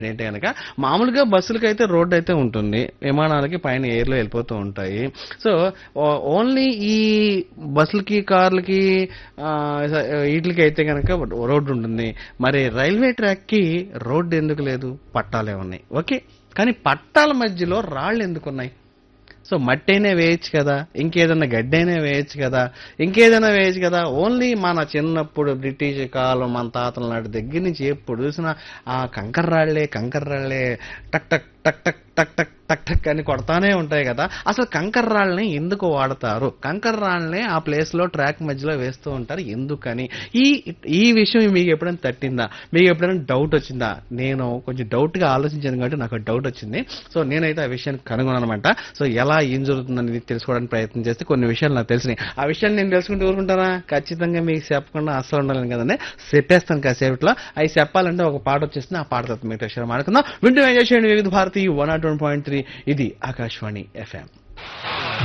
ఏంటి కనుక మామూలుగా బస్సులకి అయితే రోడ్డు అయితే ఉంటుంది విమానాలకి పైన ఎయిర్లో వెళ్ళిపోతూ ఉంటాయి సో ఓ- ఓన్లీ ఈ బస్సులకి కార్లకి ఆ, వీటికి అయితే కనుక రోడ్డు ఉంటుంది మరి రైల్వే ట్రాక్కి రోడ్డు ఎందుకు లేదు పట్టాలే ఉన్నాయి ఓకే కానీ పట్టాల మధ్యలో రాళ్ళు ఎందుకు ఉన్నాయి సో మట్టి అయినా వేయచ్చు కదా ఇంకేదైనా గడ్డి అయినా వేయచ్చు కదా ఇంకేదైనా వేయచ్చు కదా ఓన్లీ మన చిన్నప్పుడు బ్రిటిష్ కాలం మన తాతల నాటి దగ్గర నుంచి ఎప్పుడు చూసినా ఆ కంకర రాళ్లే కంకర రాళ్లే టక్ టక్ టక్ టక్ టక్ టక్ టక్ టక్ అని కొడతానే ఉంటాయి కదా అసలు కంకర రాళ్ళని ఎందుకు వాడతారు కంకర రాళ్ళని ఆ ప్లేస్ లో ట్రాక్ మధ్యలో వేస్తూ ఉంటారు ఎందుకని ఈ ఈ విషయం మీకు ఎప్పుడైనా తట్టిందా మీకు ఎప్పుడైనా డౌట్ వచ్చిందా నేను కొంచెం డౌట్ గా ఆలోచించాను కాబట్టి నాకు డౌట్ వచ్చింది సో నేనైతే ఆ విషయాన్ని కనుగొన్నాను అనమాట సో ఎలా ఏం జరుగుతుందని తెలుసుకోవడానికి ప్రయత్నం చేస్తే కొన్ని విషయాలు నాకు తెలిసినాయి ఆ విషయాన్ని నేను తెలుసుకుంటూ ఊరుకుంటానా ఖచ్చితంగా మీకు చెప్పకుండా అస్సలు ఉండాలని కదండి చెప్పేస్తాను కాసేపట్లో అవి చెప్పాలంటే ఒక పాట వచ్చేస్తుంది ఆ పాట తర్వాత మీకు విషయాలు మాట్లాడుకుందాం వింటూ ఎంజాయ్ చేయండి వివిధ Bharati one nought one point three ఇది ఆకాశవాణి ఎఫ్ఎం